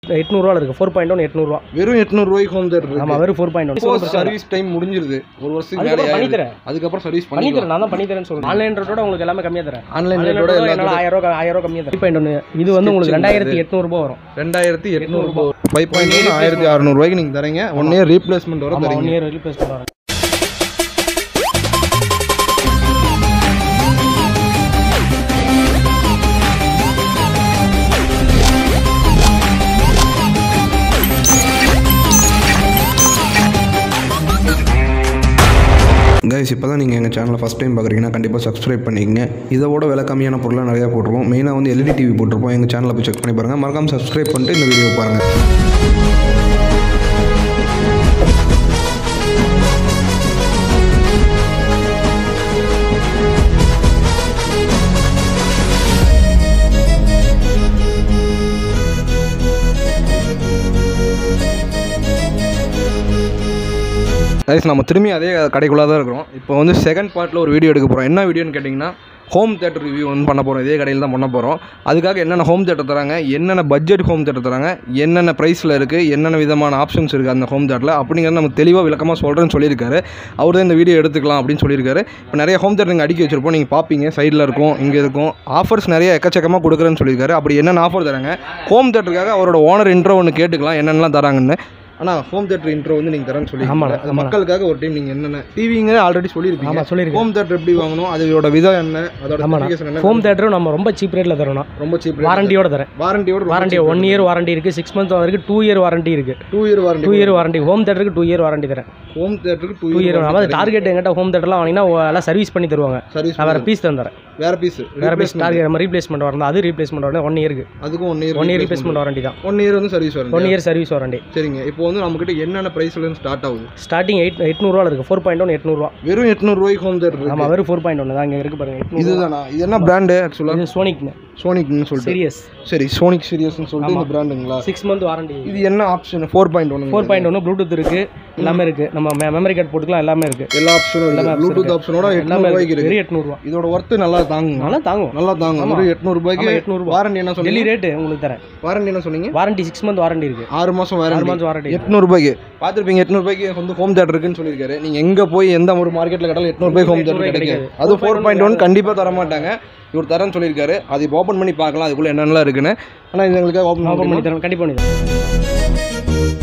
எட்நூறுவா இருக்குது four point one எட்நூறுவா வெறும் எட்நூறுவாய்க்கு home theatre ஆமாம் வெறும் four point one service time முடிஞ்சிருது ஒரு வருஷத்துக்கு மேலே அதுக்கப்புறம் ஆயிடுது. பண்ணித்தரேன் அதுக்கப்புறம் சர்வீஸ் பண்ணி பண்ணிக்கலாம் தரேன் நான் தான் பண்ணி தரேன்னு சொல்றேன் ஆன்லைன் ரேட்டோட உங்களுக்கு எல்லாமே கம்மியாக தரேன் ஆன்லைன் ஆன்லைன் ரேட்டோட ரேட்டோட என்னால் எல்லாத்தோட ஆயிரம் ரூபா ஆயிரம் ரூபா கம்மியாக தரேன் பாயிண்ட் ஒன்று இது வந்து உங்களுக்கு Sketching ரெண்டாயிரத்தி எட்நூறுபா வரும் ரெண்டாயிரத்தி எட்நூறுபா எட்நூறுபா. ஃபைவ் பாயிண்ட் ஒன் ஆயிரத்தி அறநூறுவாய்க்கு நீங்கள் தரீங்க ஒன் இயர் ரீப்ளேஸ்மெண்ட் வர ஆமாம் ஒன் தரீங்க இயர் ரீப்ளேஸ் பண்ணுவாங்க கைஸ் இப்போ தான் நீங்கள் எங்கள் சேனலை ஃபஸ்ட் டைம் பார்க்குறீங்கன்னா கண்டிப்பாக சப்ஸ்கிரைப் பண்ணிக்கங்க இதோட விலை கம்மியான பொருளாக நிறையா போட்டிருப்போம் மெயினாக வந்து எல்இடி டிவி போட்டிருப்போம் எங்கள் சேனலை போய் செக் பண்ணி பாருங்கள் மறக்காம சப்ஸ்கிரைப் பண்ணிட்டு இந்த வீடியோ பாருங்கள் கைஸ் நம்ம திரும்பி அதே கடைக்குள்ளே தான் இருக்கிறோம் இப்போ வந்து செகண்ட் பார்ட்டில் ஒரு வீடியோ எடுக்க போகிறோம் என்ன வீடியோன்னு கேட்டிங்கன்னா ஹோம் தேட்டர் ரிவ்யூ வந்து பண்ண போகிறோம் இதே கடையில் தான் பண்ண போகிறோம் அதுக்காக என்னென்ன ஹோம் தேட்டர் தராங்க என்னென்ன பட்ஜெட் ஹோம் தேட்டர் தராங்க என்னென்ன ப்ரைஸில் இருக்குது என்னென்ன விதமான ஆப்ஷன்ஸ் இருக்குது அந்த ஹோம் தேட்டரில் அப்படிங்கிறத நமக்கு தெளிவாக விளக்கமாக சொல்கிறேன்னு சொல்லியிருக்காரு அவர் தான் இந்த வீடியோ எடுத்துக்கலாம் அப்படின்னு சொல்லியிருக்காரு இப்போ நிறைய ஹோம் தேட்டர் நீங்கள் அடிக்க வச்சிருப்போம் நீங்கள் பார்ப்பீங்க சைடில் இருக்கும் இங்கே இருக்கும் ஆஃபர்ஸ் நிறைய எக்கச்சக்கமாக கொடுக்குறேன்னு சொல்லியிருக்காரு அப்படி என்னென்ன ஆஃபர் தராங்க ஹோம் தேட்டருக்காக அவரோட ஓனர் இன்ட்ரோ ஒன்று கேட்டுக்கலாம் என்னென்னலாம் தராங்கன்னு ஆனால் ஹோம் தேட்டர் இன்ட்ரோ வந்து நீங்கள் தரேன்னு சொல்லி ஆமாண்ணா, அது ஆமாண்ணா. மக்களுக்காக ஒரு டைம் நீங்கள் என்னென்ன டிவிங்க ஆல்ரெடி சொல்லியிருப்பீங்க ஆமாம் சொல்லியிருக்கேன் ஹோம் தேட்டர் எப்படி வாங்கணும் அதோட விதம் என்ன அதோட ஆமாண்ணா specification என்ன ஹோம் தேட்டரும் நம்ம ரொம்ப சீப் ரேட்டில் தரோம்னா ரொம்ப சீப் வாரண்டியோட தரேன் வாரண்டியோட வாரண்டி ஒன் இயர் வாரண்டி இருக்குது சிக்ஸ் மந்த் இருக்குது டூ இயர் வாரண்டி இருக்குது two year warranty two year warranty home தேட்டருக்கு டூ இயர் வாரண்டி தரேன் ஹோம் தேட்டருக்கு டூ டூ இயர் இயர் அதாவது டார்கெட் எங்கிட்ட ஹோம் தேட்டர்லாம் வாங்கினா எல்லாம் சர்வீஸ் பண்ணி தருவாங்க சர்வீஸ் நான் வேறு பீஸ் தந்துறேன் வேற பீஸ் வேறு பீஸ் டார்கெட் நம்ம ரீப்ளேஸ்மெண்ட் வரணும் அது ரீப்ளேஸ்மெண்ட் வரணும் ஒன் இயருக்கு அதுக்கும் one year one year replacement warranty தான் ஒன் இயர் வந்து சர்வீஸ் ஒன் வரும் இயர் சர்வீஸ் வாரண்டி சரிங்க இப்போ வந்து நம்மக்கிட்ட என்னென்ன ப்ரைஸ்ல இருந்து ஸ்டார்ட் ஆகுது ஸ்டார்டிங் எயிட் எட்நூறுவா இருக்குது ஃபோர் பாயிண்ட் ஒன் எட்நூறுவா வெறும் எட்நூறுவாய்க்கு ஹோம் தேட்டர் இருக்கு ஆமாம் வெறும் ஃபோர் பாயிண்ட் ஒன்று தான் இங்கே இருக்குது பாருங்க எட்நூறு இதுதானா இது என்ன பிராண்டு ஆக்சுவலாக இது சோனிக்னு சோனிக்னு சொல்லிட்டு சீரியஸ் சரி சோனிக் சீரியஸ்னு சொல்லிட்டு இந்த பிராண்டுங்களா சிக்ஸ் மந்த் வாரண்டி இது என்ன option four point one four point ஒன்று ப்ளூடூத் இருக்குது எல்லாமே இருக்குது நம்ம மெமரி கார்டு போட்டுக்கலாம் எல்லாமே இருக்குது எல்லா ஆப்ஷனும் எல்லாமே இருக்கு option ப்ளூடூத் இருக்கு. ஆப்ஷனோட எல்லாமே எட்நூறுபாய்க்கு இருக்குது இருக்கு வெறும் எட்நூறுவா இதோட ஒர்த்து நல்லா தாங்குங்க நல்லா தாங்கும் நல்லா தாங்கும் ஆமா. வெறும் எட்நூறுபாய்க்கு ஆமா, 800 ரூபாய். வாரண்டி என்ன டெல்லி சொன்னீங்க ரேட்டு உங்களுக்கு தரேன் வாரண்டி என்ன சொன்னீங்க வாரண்டி சிக்ஸ் மந்த் வாரண்டி இருக்குது ஆறு மாதம் ஆறு வாரண்டி மந்த் வாரண்டி எட்நூறுபாய்க்கு பார்த்துருப்பீங்க எட்நூறுபாய்க்கு வந்து ஹோம் தேட்டர் இருக்குன்னு சொல்லியிருக்காரு நீங்கள் எங்கே போய் எந்த ஒரு மார்க்கெட்டில் கேட்டாலும் எட்நூறுபாய்க்கு ஹோம் தேட்டர் எட்நூறுபாய்க்கு கிடைக்காது கிடைக்காது. அது ஃபோர் பாயிண்ட் ஒன் கண்டிப்பாக தர மாட்டாங்க இவர் தரேன்னு சொல்லியிருக்காரு அது இப்போ ஓப்பன் பண்ணி பார்க்கலாம் அதுக்குள்ளே என்னென்னலாம் இருக்குன்னு ஆனால் இது எங்களுக்கு ஓப்பன் ஓப்பன் பண்ணி பண்ணி தரேன் கண்டிப்பாக பண்ணி தரேன்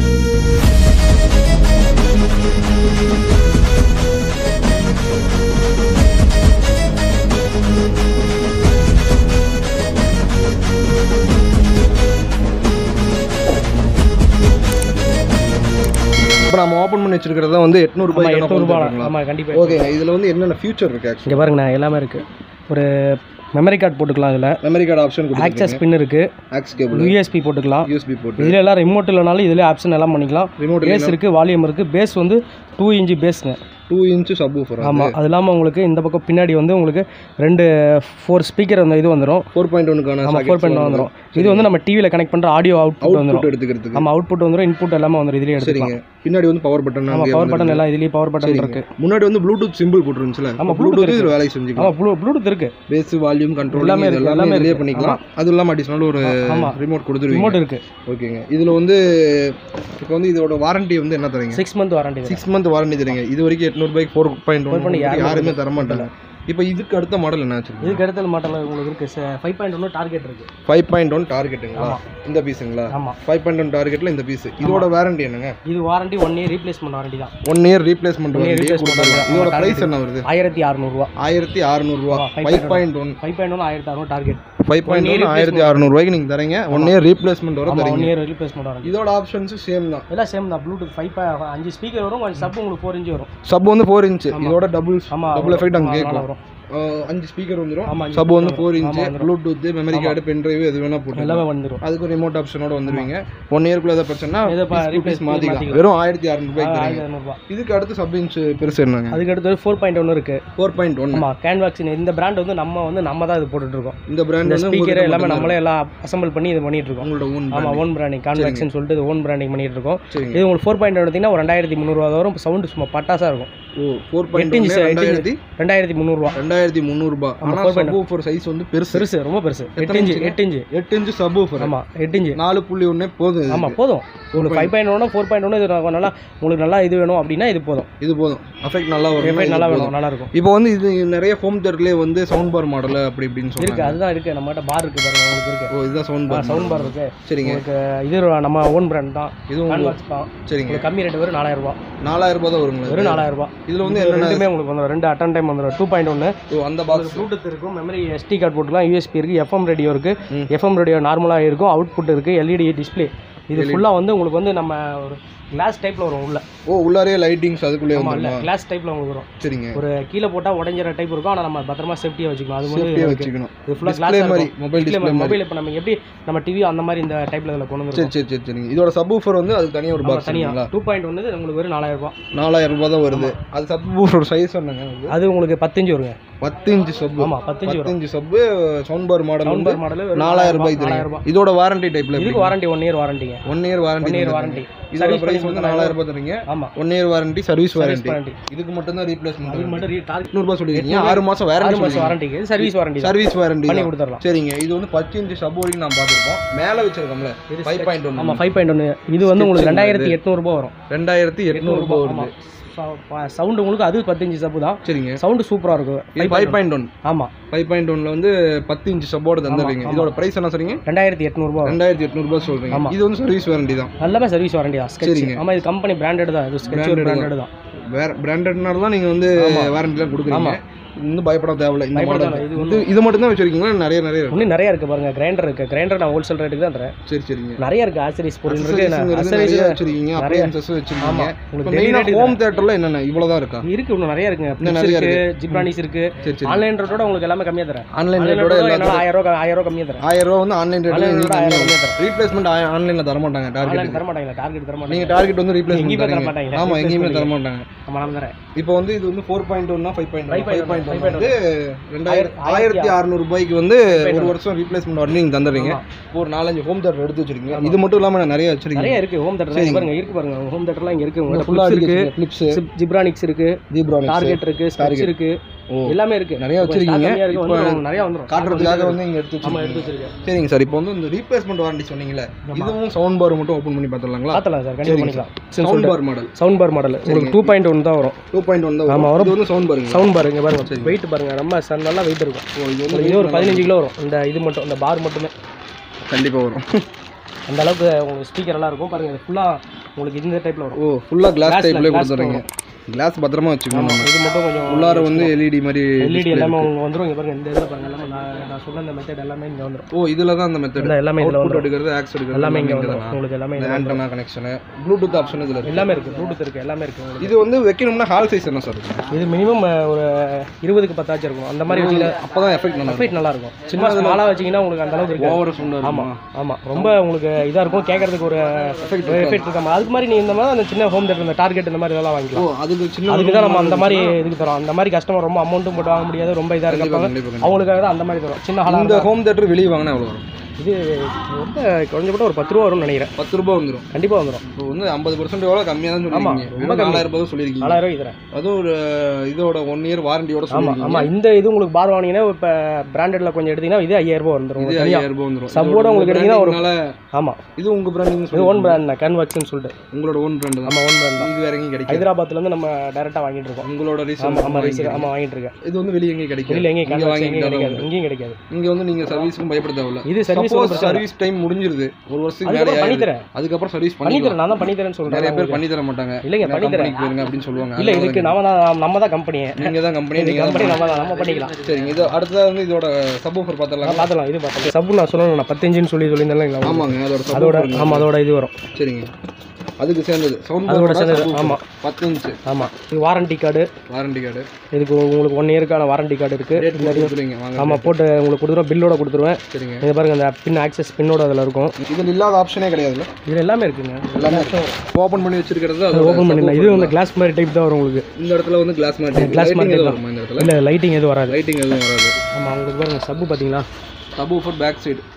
இப்போ நம்ம ஓப்பன் பண்ணி வச்சிருக்கிறத வந்து ஆமாம் எட்நூறுபாய்க்கு எட்நூறுபா ஆமாம் கண்டிப்பாக ஓகே இதில் வந்து என்னென்ன ஃபியூச்சர் இருக்குது ஆக்சுவலி இங்கே பாருங்கண்ணா எல்லாமே இருக்குது ஒரு மெமரி கார்டு போட்டுக்கலாம் இதில் மெமரி கார்டு ஆப்ஷன் ஆக்சஸ் கொடுத்துருக்கீங்க பின் இருக்குது ஆக்ஸ் கேபிள் யூஎஸ்பி போட்டுக்கலாம் யூஎஸ்பி போட்டு இதில் எல்லாம் ரிமோட் இல்லைனாலும் இதில் ஆப்ஷன் எல்லாம் பண்ணிக்கலாம் ரிமோட் பேஸ் இருக்குது வால்யூம் இருக்குது பேஸ் வந்து டூ இன்ச்சு பேஸுங்க டூ இன்ச்சு சப் ஊஃபர் ஆமாம் அது இல்லாமல் உங்களுக்கு இந்த பக்கம் பின்னாடி வந்து உங்களுக்கு ரெண்டு ஃபோர் ஸ்பீக்கர் அந்த இது வந்துடும் ஃபோர் பாயிண்ட் ஒனுக்கான ஆமாம் ஃபோர் பாயிண்ட் வந்துடும் இது வந்து நம்ம டிவியில் கனெக்ட் பண்ணுற ஆடியோ அவுட்புட் வந்துடும் அவுட்புட் எடுத்துக்கிறதுக்கு ஆமாம் அவுட்புட் வந்துடும் இன்புட் எல்லாமே வந்துடும் இதுலேயே சரிங்க எடுத்துக்கலாம் பின்னாடி வந்து பவர் பட்டன் ஆமாம் பவர் பட்டன் எல்லாம் இதுலேயே பவர் பட்டன் இருக்கு முன்னாடி வந்து ப்ளூடூத் சிம்பிள் போட்டுருந்துச்சுல ஆமா, Bluetooth ப்ளூடூத் இருக்கு. இதில் வேலை செஞ்சுக்கலாம் ஆமாம் ப்ளூ ப்ளூடூத் இருக்கு பேஸ் வால்யூம் கண்ட்ரோல் எல்லாமே எல்லாமே இருக்கு, எல்லாமே இதுலயே இருக்கு. பண்ணிக்கலாம் அது இல்லாமல் அடிஷனல் ஒரு ஆமாம் ரிமோட் கொடுத்துருவீங்க ரிமோட் இருக்கு ஓகேங்க இதில் வந்து இப்போ வந்து இதோட வாரண்டி வந்து என்ன தரீங்க six month warranty six month warranty தரீங்க இது வரைக்கும் எட்நூறுபாய்க்கு ஃபோர் பாயிண்ட் ஒன் பண்ணி யாருமே யாருமே தர மாட்டாங்க இப்போ இதுக்கு அடுத்த மாடல் என்ன வச்சிருக்கீங்க இதுக்கு அடுத்த மாடல் உங்களுக்கு இருக்கு ஃபைவ் பாயிண்ட் ஒன்று டார்கெட் இருக்கு ஃபைவ் பாயிண்ட் ஒன் டார்கெட்டுங்களா ஆமா. இந்த பீஸுங்களா ஆமாம் ஃபைவ் பாயிண்ட் ஒன் டார்கெட்டில் இந்த பீஸ் இதோட வாரண்டி என்னங்க இது warranty one year replacement warranty தான் one year replacement One year warranty replacement கொடுத்துடலாம் warranty. இதோட ஆமா, ப்ரைஸ் target. என்ன வருது ஆயிரத்தி அறநூறுவா ஆயிரத்தி அறநூறுவா ஆமா, five five point one five point ஒன்று ஆயிரத்தி அறநூறு target five point year one ஆயிரத்தி அறநூறுவாய்க்கு நீங்கள் தரீங்க ஒன் இயர் ரீப்ளேஸ்மெண்ட் வர ஆமாம் ஒன் தரீங்க இயர் ரீப்ளேஸ்மெண்ட் வாரண்டி இதோட ஆப்ஷன்ஸ் சேம் தான் எல்லாம் சேம் தான் ப்ளூடூத் ஃபைவ் அஞ்சு ஸ்பீக்கர் வரும் கொஞ்சம் சப் உங்களுக்கு ஃபோர் இன்ச்சு வரும் சப் வந்து ஃபோர் இன்ச் ஆமா. இதோட டபுள் ஆமாம் டபுள் எஃபெக்ட் அங்கே ஆமா, கேட்கும் வரும் அஹ் அஞ்சு ஸ்பீக்கர் வந்துடும் ஆமா, அஞ்சு சப் வந்து speaker ஃபோர் வரும். இன்ச் ஆமா, வந்துரும். Bluetooth memory card pen drive எது வேணா போட்டு எல்லாமே வந்துடும் அதுக்கு ரிமோட் ஆப்ஷனோட வந்துருவீங்க ஒன் இயர்க்குள்ள ஏதாவது பிரச்சனை இதை பா- replace ரீப்ளேஸ் பண்ணி மாற்றிக்கலாம் மாத்திக்கலாம். வெறும் ஆயிரத்தி அறநூறுபாய்க்கு தரீங்க ஆயிரத்தி அறநூறுபா இதுக்கு அடுத்து சப் இன்ச் பெருசு என்னங்க அதுக்கு அடுத்தது ஃபோர் பாயிண்ட் ஒன்று இருக்கு ஃபோர் பாயிண்ட் ஒன் ஆமாம் கேன்வாக்சின் இந்த பிராண்ட் வந்து நம்ம வந்து நம்ம தான் இது போட்டுட்டு இருக்கோம் இந்த பிராண்ட் இந்த வந்து ஸ்பீக்கர் உங்களுக்கு எல்லாமே மட்டும்தான் நம்மளே எல்லாம் அசம்பிள் பண்ணி இது பண்ணிட்டு இருக்கோம் உங்களோட ஓன் ஆமாம் ஓன் பிராண்டிங் கான்வாக்சின் சொல்லிட்டு இது ஓன் பிராண்டிங் பண்ணிட்டு இருக்கோம் சரிங்க இது உங்களுக்கு ஃபோர் பாயிண்ட் எடுத்தீங்கன்னா ஒரு ரெண்டாயிரத்தி முந்நூறுவா வரும் சவுண்டு சும்மா பட்டாசாக இருக்கும் ஓ ஃபோர் பாயிண்ட் எட்டு இன்ச் ரெண்டாயிரத்தி ரெண்டாயிரத்தி முந்நூறுவா ரெண்டாயிரத்தி ரெண்டாயிரத்தி முந்நூறுபா ஆனால் 4.0. சப் ஊஃபர் சைஸ் வந்து பெருசு பெருசு ரொம்ப பெருசு எட்டு எத்தனை இன்ச்சு இன்ச்சுங்க? எட்டு இன்ச்சு எட்டு இன்ச்சு சப் ஊஃபர் ஆமா எட்டு இன்ச்சு நாலு புள்ளி ஒன்று போதும் ஆமா போதும் உங்களுக்கு ஃபைவ் பாயிண்ட் ஒன்று ஃபோர் பாயிண்ட் ஒன்று இது நான் நல்லா உங்களுக்கு நல்லா இது வேணும் அப்படின்னா இது போதும் இது போதும் அஃபெக்ட் நல்லா வரும் எஃபெக்ட் நல்லா வேணும் நல்லா இருக்கும் இப்போ வந்து இது நிறைய ஹோம் தேட்டர்லேயே வந்து சவுண்ட் பார் மாடல் அப்படி இப்படின்னு இருக்கு சொல்றாங்க அதுதான் இருக்கு நம்மகிட்ட பார் இருக்கு பாருங்க உங்களுக்கு இருக்கு ஓ இதுதான் சவுண்ட் பார் சவுண்ட் பார் இருக்கு சரிங்க உங்களுக்கு இது நம்ம ஓன் பிராண்ட் தான் இது உங்களுக்கு ஹேண்ட்வாட்ச் தான் சரிங்க உங்களுக்கு கம்மி ரேட் வரும் நாலாயிரம் ரூபாய் நாலாயிரம் ரூபாய் தான் வருங்களா வெறும் நாலாயிரம் ரூபாய் இதில் வந்து இது என்னென்ன ரெண்டுமே உங்களுக்கு வந்துடும் ரெண்டு அட்டன் டைம் வந்துடும் டூ பாயிண்ட் ஒன்று ஓ, அந்த பாக்ஸ் ப்ளூடூத் இருக்கும் மெமரி எஸ்டி கார்டு போட்டுக்கலாம் யூஎஸ்பி இருக்குது எஃப்எம் ரேடியோ ம். இருக்குது எஃப்எம் ரேடியோ நார்மலாக இருக்கும் அவுட்புட் இருக்குது எல்இடி டிஸ்ப்ளே இது ஃபுல்லாக வந்து உங்களுக்கு வந்து நம்ம ஒரு கிளாஸ் டைப்பில் வரும் உள்ள ஓ உள்ளாரே லைட்டிங்ஸ் அதுக்குள்ளே ஆமாம் இல்லை வந்துருமா கிளாஸ் டைப்பில் உங்களுக்கு வரும் சரிங்க ஒரு கீழே போட்டால் உடஞ்சிற டைப் இருக்கும் ஆனால் நம்ம பத்திரமா சேஃப்டியாக வச்சுக்கலாம் அது வந்து சேஃப்டியாக இருக்கு. வச்சுக்கணும் இது ஃபுல்லாக டிஸ்பிளே கிளாஸ் மாதிரி மொபைல் டிஸ்பிளே மாதிரி மொபைல் இப்போ நம்ம எப்படி நம்ம டிவி அந்த மாதிரி இந்த டைப்பில் இதில் கொண்டு சரி வந்துருக்கோம் சரி சரி சரிங்க இதோட சப் ஊஃபர் வந்து அது தனியாக ஒரு பாக்ஸ் தனியாக இருக்குங்களா டூ பாயிண்ட் ஒன்று உங்களுக்கு வெறும் நாலாயிரம் ரூபாய் நாலாயிரம் ரூபாய் தான் வருது அது சப் ஊஃபரோட சைஸ் என்னங்க அது அது உங்களுக்கு பத்தஞ்சு வருங்க பத்து இன்ச்சு சப் ஆமாம் பத்தஞ்சு வரும் பத்து சப்பு சவுண்ட் பார் மாடல் சவுண்ட் வந்து பார் மாடல் நாலாயிரம் ரூபாய் நாலாயிரம் தரீங்க ரூபாய் இதோட வாரண்டி டைப்ல இதுக்கு வாரண்டி ஒன் இயர் வாரண்டிங்க one year warranty one year warranty இதோட Service பிரைஸ் பண்ணி வந்து கொடுத்தா நாலாயிரம் ரூபாய் தரீங்க ஆமாம் one year warranty service service warranty warranty இதுக்கு மட்டும் தான் ரீப்ளேஸ்மெண்ட் இது மட்டும் டார்கெட் எட்நூறுபா சொல்லிருக்கீங்க ஆறு மாசம் ஆறு வேரண்டி மாதம் வாரண்டிக்கு சர்வீஸ் வாரண்டி தான் சர்வீஸ் வாரண்டி பண்ணி கொடுத்துடலாம் சரிங்க இது வந்து பத்து இன்ச்சு சப் வரைக்கும் நான் பார்த்துருப்போம் மேலே வச்சிருக்கோம்ல இது ஃபைவ் பாயிண்ட் ஒன் ஆமாம் ஃபைவ் பாயிண்ட் ஒன்று இது வந்து உங்களுக்கு ரெண்டாயிரத்தி எட்நூறுபா வரும் ரெண்டாயிரத்தி எட்நூறுபா வருது சவுண்டு உங்களுக்கு அது பத்தஞ்சு சப்பு தான் சரிங்க சவுண்டு சூப்பராக இருக்கும் இது ஃபைவ் பாயிண்ட் ஒன் ஆமாம் ஃபைவ் பாயிண்ட் ஒன்ல வந்து பத்து இன்ச்சு சப்போர்ட் தந்துடுறீங்க இதோட பிரைஸ் என்ன சொல்றீங்க ரெண்டாயிரத்தி எட்நூறுபா வரும் ரெண்டாயிரத்தி எட்நூறுபா சொல்றீங்க ஆமா. இது வந்து சர்வீஸ் வாரண்டி தான் எல்லாமே சர்வீஸ் வாரண்டி தான் ஸ்கெட்ச் சரிங்க. ஆமாம் இது கம்பெனி பிராண்டட் தான் இது ஸ்கெட்ச் ஒரு Branded பிராண்டட் தான் வேற பிராண்டட்னால தான் நீங்க வந்து வாரண்டிலாம் கொடுக்குறீங்க ஆமா. இன்னும் பயப்பட தேவையில்ல இந்த பயப்பட மாடல் தேவையில்ல. இது இது இது மட்டும் தான் வச்சிருக்கீங்களா நிறைய நிறைய இருக்கு இன்னும் நிறைய இருக்கு பாருங்க கிரைண்டர் இருக்கு கிரைண்டர் நான் ஹோல்சேல் ரேட்டுக்கு தான் தரேன் சரி சரிங்க நிறைய இருக்கு ஆக்சரிஸ் பொருள் இருக்கு Accessories-ங்கிறது accessories நிறைய வச்சிருக்கீங்க நிறைய. அப்ளையன்சஸ் வச்சிருக்கீங்க ஆமா இப்போ உங்களுக்கு மெயினா daily rate ஹோம் தியேட்டர்ல என்னென்ன இவ்வளவுதான் இருக்கா இருக்கு இன்னும் நிறைய இருக்குங்க இன்னும் Philips நிறைய இருக்கு ஜிப்ரானிஸ் இருக்கு சரி சரி ஆன்லைன் ரேட்டோட உங்களுக்கு எல்லாமே கம்மியா தரேன் ஆன்லைன் ஆன்லைன் ரேட்டோட ரேட்டோட எல்லா என்னால ஆயிரம் ரூபா ஆயிரம் ரூபா கம்மியா தரேன் ஆயிரம் ரூபா வந்து ஆன்லைன் ஆன்லைன் ரேட்ல ரேட்டோட ஆயிரம் ரூபா கம்மியா தரேன் ரீப்ளேஸ்மெண்ட் ஆன்லைன்ல தர மாட்டாங்க ஆன்லைன் டார்கெட் தர மாட்டாங்க டார்கெட் தர நீங்க மாட்டாங்க டார்கெட் வந்து எங்கேயுமே தர ரீப்ளேஸ்மெண்ட் மாட்டாங்க. ஆமா எங்கேயுமே replace தர மாட்டாங்க ஆமா நான் தரேன் இப்போ வந்து இது வந்து ஃபோர் பாயிண்ட் ஒன்னா ஃபைவ் பாயிண்ட் ஃபைவ் 5.1, பாயிண்ட் 5.1 வந்து ரெண்டாயிரத்தி ஆயிரத்தி அறுநூறு ரூபாய்க்கு வந்து ஒரு வருஷம் ரீப்ளேஸ்மெண்ட் வரணும் நீங்க தந்துடுறீங்க ஒரு நாலஞ்சு ஹோம் தேட்டர் எடுத்து வச்சிருக்கீங்க இது மட்டும் இல்லாம நிறைய வச்சிருக்கீங்க நிறைய இருக்கு ஹோம் தேட்டர் பாருங்க இருக்கு பாருங்க ஹோம் தேட்டர்லாம் இங்க இருக்கு உங்கள்ட்ட ஃபுல்லா Philips இருக்கு கிளிப்ஸ் ஜிப்ரானிக்ஸ் இருக்கு தீப்ரானிக்ஸ் டார்கெட் இருக்கு ஸ்கெட்ச் இருக்கு ஓ. எல்லாமே இருக்கு நிறைய இப்போ வச்சிருக்கீங்க. stock கம்மியா இருக்கு இப்போ வந்துரும், நிறைய வந்துரும் காட்டுறதுக்காக வந்து இங்க எடுத்து ஆமா வச்சிருக்கீங்க எடுத்து வச்சிருக்கேன் சரிங்க சார் இப்போ வந்து இந்த ரீப்ளேஸ்மெண்ட் வாரண்டி சொன்னீங்களே இதுவும் சவுண்ட் பார் மட்டும் ஓப்பன் பண்ணி பார்த்துடலாங்களா பார்த்தலாம் சார் கண்டிப்பா பண்ணிக்கலாம் sound bar model sound bar model உங்களுக்கு டூ பாயிண்ட் ஒன் தான் வரும் டூ பாயிண்ட் ஒன் தான் ஆமா, வரும் இது வந்து சவுண்ட் பாருங்க சவுண்ட் பாருங்க பாருங்க வெயிட் பாருங்க நம்ம சன் நல்லா வெயிட் இருக்கும் ஓ இது வந்து உங்களுக்கு இது ஒரு பதினஞ்சு கிலோ வரும் இந்த இது மட்டும் இந்த பார் மட்டுமே கண்டிப்பா வரும் அந்த அளவுக்கு உங்களுக்கு ஸ்பீக்கர் எல்லாம் இருக்கும் பாருங்க இது ஃபுல்லா உங்களுக்கு இந்த டைப்ல வரும் ஓ ஃபுல்லா கிளாஸ் Glass ல, டைப்ல glass கொடுத்துறீங்க கிளாஸ் பத்திரமா வச்சுக்கணும் நம்ம இது மட்டும் கொஞ்சம் உள்ளார வந்து எல்இடி மாதிரி எல்இடி எல்லாமே உங்களுக்கு வந்துரும் இங்க பாருங்க இந்த இதில் பாருங்க எல்லாமே நான் நான் சொன்ன இந்த மெத்தட் எல்லாமே இங்க வந்துரும் ஓ இதுல தான் அந்த மெத்தட் இந்த எல்லாமே இதுல அவுட்புட் வந்துரும் எடுக்கிறது ஆக்ஸ் எடுக்கிறது எல்லாமே இங்க இங்க வந்துரும் தானா? உங்களுக்கு எல்லாமே இந்த இதுல வந்துரும். ஆண்டனா கனெக்ஷன் ப்ளூடூத் ஆப்ஷன் இதுல இருக்கு எல்லாமே இருக்கு ப்ளூடூத் இருக்கு எல்லாமே இருக்கு உங்களுக்கு இது வந்து வைக்கணும்னா ஹால் சைஸ் என்ன சார் இருக்கும் இது மினிமம் ஒரு இருபதுக்கு பத்தாச்சும் இருக்கும் அந்த மாதிரி வச்சீங்கன்னா அப்பதான் எஃபெக்ட் நல்லா எஃபெக்ட் நல்லா இருக்கும் சின்ன ஸ்மாலாக வச்சீங்கன்னா உங்களுக்கு அந்த அளவுக்கு இருக்கு ஓவர் சவுண்ட் ஆமா ஆமா ரொம்ப உங்களுக்கு இதா இருக்கும் கேட்கறதுக்கு ஒரு எஃபெக்ட் இருக்காம அதுக்கு மாதிரி நீ இந்த மாதிரி அந்த சின்ன ஹோம் தேட்டர் இந்த டார்கெட் இந்த மாதிரி இதெல்லாம் ஓ வாங்கிக்கலாம் அதுக்கு சின்ன அதுக்கு தான் நம்ம அந்த மாதிரி இதுக்கு தரோம் அந்த மாதிரி கஸ்டமர் ரொம்ப அமௌண்ட்டும் போட்டு வாங்க முடியாது ரொம்ப இதாக இருக்காங்க கண்டிப்பா கண்டிப்பா அவங்களுக்காக தான் அந்த மாதிரி தரோம் சின்ன ஹாலாக இந்த ஹோம் தேட்டர் வெளியே வாங்கினா எவ்வளோ வரும் இது ரொம்ப குறைஞ்சபட்சம் ஒரு பத்து ரூபா வரும்னு நினைக்கிறேன் பத்து ரூபாய் வந்துடும் கண்டிப்பா வந்துடும் இப்போ வந்து ஐம்பது பர்சன்ட் எவ்வளோ கம்மியாக தான் ஆமா, சொல்லிருக்கீங்க ரொம்ப வெறும் கம்மி. நாலாயிரம் ரூபாய் சொல்லியிருக்கீங்க நாலாயிரம் ரூபாய் தரேன் அதுவும் ஒரு இதோட ஒன் இயர் வாரண்டியோட ஆமா சொல்லிருக்கீங்க ஆமா இந்த இது உங்களுக்கு பார் வாங்கினீங்கன்னா இப்போ பிராண்டட்ல கொஞ்சம் எடுத்தீங்கன்னா இது ஐயாயிரம் ரூபாய் வந்துடும் இது உங்களுக்கு தனியா ஐயாயிரம் ரூபாய் வந்துடும் சப்போட உங்களுக்கு எடுத்தீங்கன்னா ஒரு ஆமா இது உங்க பிராண்டிங் இது ஓன் பிராண்ட் தான் கன்வர்க்ஸ்னு சொல்லிட்டு உங்களோட ஓன் பிராண்ட் தான் நம்ம ஓன் பிராண்ட் தான் இது வேற எங்கேயும் கிடைக்கும் ஹைதராபாத்ல இருந்து நம்ம டைரக்டா வாங்கிட்டு இருக்கோம் உங்களோட ஆமா ரீசன் ஆமா ரீசர் ஆமா வாங்கிட்டு இருக்கேன் இது வந்து வெளியே எங்கேயும் கிடைக்கும் வெளியில எங்கேயும் இங்க converts எங்கேயும் வாங்கிட்டு கிடைக்காது எங்கேயும் கிடைக்காது இங்க வந்து நீங்க சர்வீஸ்க்கும் பயப்பட தேவையில்ல இது சர்வீஸ் சப்போஸ் சர்வீஸ் டைம் முடிஞ்சிருது ஒரு வருஷத்துக்கு மேலே அதுக்கப்புறம் பண்ணி ஆயிடுது. தரேன் அதுக்கப்புறம் சர்வீஸ் பண்ணி பண்ணி தரேன் நான் தான் பண்ணி தரேன்னு நிறைய சொல்றேன் பேர் பண்ணி தர மாட்டாங்க இல்லைங்க பண்ணி தரேன் கம்பெனிக்கு போயிருங்க அப்படின்னு சொல்லுவாங்க இல்ல இதுக்கு நாம தான் நம்ம தான் கம்பெனி நீங்க தான் கம்பெனி இது நீங்க தான் கம்பெனி நம்ம தான் நம்ம பண்ணிக்கலாம் சரிங்க இது அடுத்ததா வந்து இதோட சப் ஊஃபர் பார்த்தலாம் நான் பார்த்தலாம் இது பார்த்தலாம் சப்பு நான் சொல்லணும் நான் பத்தஞ்சுன்னு சொல்லி சொல்லியிருந்தேன் ஆமாங்க அதோட sub அதோட woofer ஆமா அதோட இது வரும் சரிங்க அதுக்கு சேர்ந்தது சவுண்ட் அதோட சேர்ந்தது, ஆமா. பத்து இன்ச்சு ஆமா இது வாரண்டி கார்டு வாரண்டி கார்டு இதுக்கு உங்களுக்கு ஒன் இயருக்கான வாரண்டி கார்டு இருக்கு ரேட் கொடுத்துருவீங்க வாங்க ஆமா போட்டு உங்களுக்கு கொடுத்துருவோம் பில்லோட கொடுத்துருவேன் சரிங்க இது பாருங்க இந்த பின் ஆக்சஸ் பின்னோட அதில் இருக்கும் இதில் இல்லாத ஆப்ஷனே கிடையாதுல்ல இது எல்லாமே இருக்குங்க எல்லாமே ஓப்பன் பண்ணி வச்சிருக்கிறது அது ஓப்பன் பண்ணிடலாம் இது வந்து கிளாஸ் மாதிரி டைப் தான் வரும் உங்களுக்கு இந்த இடத்துல வந்து கிளாஸ் மாதிரி glass லைட்டிங் மாதிரி எதுவும் தான். வருமா இந்த இடத்துல இல்லை லைட்டிங் எதுவும் வராது லைட்டிங் எதுவும் வராது ஆமா உங்களுக்கு பாருங்க சப்பு பார்த்தீங்களா சப் ஊஃபர் பேக் சைடு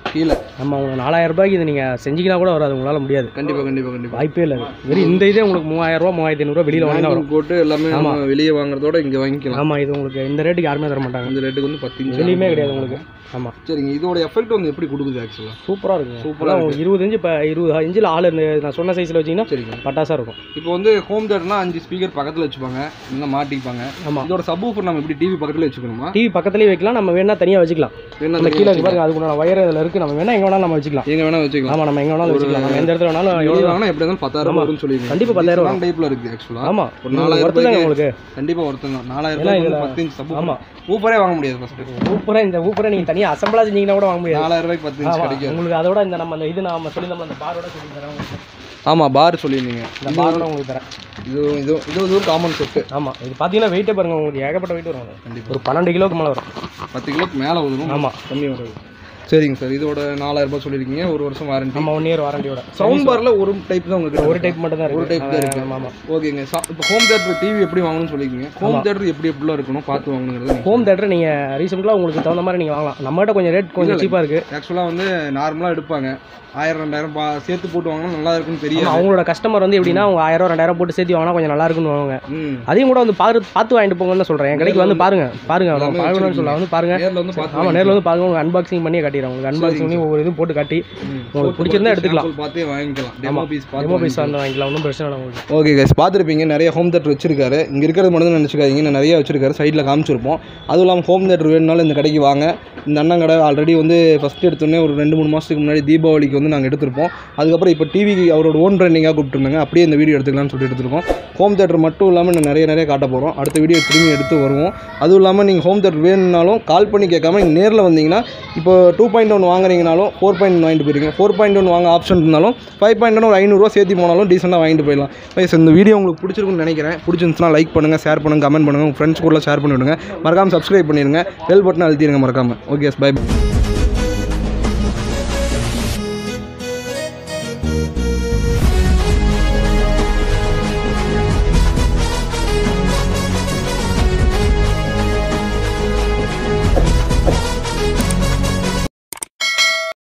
கீழே நம்ம உங்களுக்கு நாலாயிரம் ரூபாய்க்கு இது நீங்கள் செஞ்சீங்கன்னா கூட வராது உங்களால் முடியாது கண்டிப்பாக கண்டிப்பாக கண்டிப்பாக வாய்ப்பே இல்லை அது. வெறும் இந்த இதே உங்களுக்கு மூவாயிரம் ரூபா மூவாயிரத்தி ஐநூறுரூவா வெளியில் வாங்கினா வரும் போட்டு எல்லாமே நம்ம வெளியே வாங்குறதோட இங்கே வாங்கிக்கலாம் ஆமாம் இது உங்களுக்கு இந்த ரேட்டுக்கு யாருமே தர மாட்டாங்க இந்த ரேட்டுக்கு வந்து பத்து இன்ச்சு வெளியுமே கிடையாது உங்களுக்கு ஆமாம் சரிங்க இதோட எஃபெக்ட் வந்து எப்படி கொடுக்குது ஆக்சுவலாக சூப்பராக இருக்குங்க சூப்பரா சூப்பராக உங்களுக்கு இருபது இன்ச்சு இப்போ இருபது இன்ச்சில் ஆள் இந்த நான் சொன்ன சைஸில் வச்சிங்கன்னா சரிங்க பட்டாசாக இருக்கும் இப்போ வந்து ஹோம் தேட்டர்னா அஞ்சு ஸ்பீக்கர் பக்கத்தில் வச்சுப்பாங்க இல்லைன்னா மாட்டிப்பாங்க ஆமாம் இதோட சப்வூஃபர் நம்ம எப்படி டிவி பக்கத்தில் வச்சுக்கணுமா டிவி பக்கத்துலேயே வைக்கலாம் நம்ம வேணா தனியாக வச்சுக்கலாம் வேணா அந்த கீழே இருக்கு பாருங்க அதுக்குள்ள வயர் இதில் இருக்குது நம்ம வேணா எங்கே வேணாலும் நம்ம வச்சுக்கலாம் எங்க வேணா வச்சுக்கலாம் ஆமாம் நம்ம எங்கே வேணாலும் வச்சுக்கலாம் நம்ம எந்த இடத்துல வேணாலும் வெளியே எவ்வளோ வாங்கினா எப்படி இருந்தாலும் பத்தாயிரம் வரும்னு சொல்லிருக்கீங்க கண்டிப்பா பத்தாயிரம் வரும். டைப்ல இருக்கு ஆக்சுவலா ஆமாம் ஒரு நாலாயிரம் ஒருத்தர் தாங்க உங்களுக்கு கண்டிப்பா ஒருத்தங்க நாலாயிரம் ஏன்னா ரூபாய்க்கு இதுல- வந்து பத்து இன்ச் சப் ஆமா. ஊப்பரே வாங்க முடியாது ஃபர்ஸ்ட் ஊப்பரை இந்த ஊப்பரை நீங்கள் தனியாக அசம்பிளாக செஞ்சீங்கன்னா கூட வாங்க முடியாது நாலாயிரம் ரூபாய்க்கு பத்து இன்ச் ஆமா, கிடைக்கும் உங்களுக்கு அதோட இந்த நம்ம அந்த இது நம்ம சொல்லியிருந்தோம்ல அந்த பாரோட சொல்லி தரேன் உங்களுக்கு. ஆமா பார் சொல்லியிருந்தீங்க இந்த பாரோட உங்களுக்கு தரேன் இது இது இது வந்து ஒரு காமன் செட்டு ஆமாம் இது பார்த்தீங்கன்னா வெயிட்டே பாருங்க உங்களுக்கு ஏகப்பட்ட வெயிட் வரும் உங்களுக்கு. கண்டிப்பா ஒரு பன்னெண்டு கிலோக்கு மேலே வரும் பத்து கிலோக்கு மேல வரும் ஆமாம் கம்மி வராது சரிங்க சார் இதோட நாலாயிரம் ரூபாய் சொல்லியிருக்கீங்க ஒரு வருஷம் வாரண்டி நம்ம ஒன் இயர் வாரண்டியோட சவுண்ட் பார்ல ஒரு டைப் தான் உங்களுக்கு ஒரு டைப் மட்டும் தான் ஒரு இருக்கு டைப் தான் இருக்கு ஆமாம் ஓகேங்க இப்போ ஹோம் தேட்டர் டிவி எப்படி வாங்கணும்னு சொல்லிருக்கீங்க ஹோம் தேட்டர் எப்படி எப்படிலாம் இருக்கணும் பார்த்து வாங்கணுங்கிறது ஹோம் தேட்டர் நீங்கள் ரீசெண்டாக உங்களுக்கு தகுந்த மாதிரி நீங்கள் வாங்கலாம் நம்மகிட்ட கொஞ்சம் ரேட் கொஞ்சம் சீப்பாக இருக்குது ஆக்சுவலாக வந்து நார்மலாக எடுப்பாங்க ஆயிரம் ரெண்டாயிரம் பா சேர்த்து போட்டு வாங்கினா நல்லா இருக்கும்னு தெரியும் அவங்களோட கஸ்டமர் வந்து எப்படின்னா அவங்க ஆயிரம் ரெண்டாயிரம் போட்டு சேர்த்து வாங்கினா கொஞ்சம் நல்லா இருக்குன்னு வாங்க ம் அதையும் கூட வந்து பார்த்து பார்த்து வாங்கிட்டு போங்கன்னு தான் சொல்கிறேன் என் கடைக்கு வந்து பாருங்க பாருங்க எல்லாமே பார்க்கணும்னு சொல்ல வந்து பாருங்க நேரில் வந்து பார்த்து ஆமாம் நேரில் வந்து பாருங்க உங்களுக்கு அன்பாக்சிங் பண்ணி காட்டிடுறேன் உங்களுக்கு அன்பாக்சிங் பண்ணி ஒவ்வொரு இதுவும் போட்டு காட்டி உங்களுக்கு பிடிச்சிருந்தா எடுத்துக்கலாம் sample பார்த்தே வாங்கிக்கலாம் டெமோ பீஸ் பார்த்து டெமோ பீஸ் வந்து வாங்கிக்கலாம் ஒன்றும் பிரச்சனை இல்லை உங்களுக்கு ஓகே கைஸ் பார்த்துருப்பீங்க நிறைய ஹோம் தேட்டர் வச்சிருக்காரு இங்கே இருக்கிறது மட்டும் தான் நினச்சிக்காதீங்க நான் நிறைய வச்சிருக்காரு சைடில் காமிச்சிருப்போம் அதுவும் இல்லாமல் ஹோம் தேட்டர் வேணுனாலும் இந்த கடைக்கு வாங்க இந்த அண்ணன் கடை ஆல்ரெடி வந்து ஃபஸ்ட் எடுத்தோடனே ஒரு ரெண்டு மூணு மாதத்துக்கு முன்னாடி தீபாவளிக்கு வந்து நாங்கள் எடுத்திருப்போம் அதுக்கப்புறம் இப்போ டிவிக்கு அவரோட ஓன் ட்ரெண்டிங்காக கூப்பிட்டுருந்தாங்க அப்படியே இந்த வீடியோ எடுத்துக்கலாம்னு சொல்லிட்டு எடுத்திருக்கோம் ஹோம் தேட்டர் மட்டும் இல்லாமல் நான் நிறைய நிறைய காட்ட போகிறோம் அடுத்த வீடியோ திரும்பி எடுத்து வருவோம் அதுவும் இல்லாமல் நீங்கள் ஹோம் தேட்டர் வேணும்னாலும் கால் பண்ணி கேட்காம நீங்கள் நேரில் வந்தீங்கன்னா இப்போ டூ பாயிண்ட் ஒன் வாங்குறீங்கனாலும் ஃபோர் பாயிண்ட் வாங்கிட்டு போயிருக்கீங்க ஃபோர் பாயிண்ட் ஒன் வாங்க ஆப்ஷன் இருந்தாலும் ஃபைவ் பாயிண்ட் ஒன் ஒரு ஐநூறுரூவா சேர்த்து போனாலும் டீசெண்டாக வாங்கிட்டு போயிடலாம் கைஸ் இந்த வீடியோ உங்களுக்கு பிடிச்சிருக்குன்னு நினைக்கிறேன் பிடிச்சிருந்துச்சுன்னா லைக் பண்ணுங்கள் ஷேர் பண்ணுங்கள் கமெண்ட் பண்ணுங்கள் உங்கள் ஃப்ரெண்ட்ஸ் கூட ஷேர் பண்ணி விடுங்க மறக்காமல் சப்ஸ்கிரைப் பண்ணிடுங்க பெல் பட்டன் அழுத்திடுங்க மறக்காமல் ஓகே பை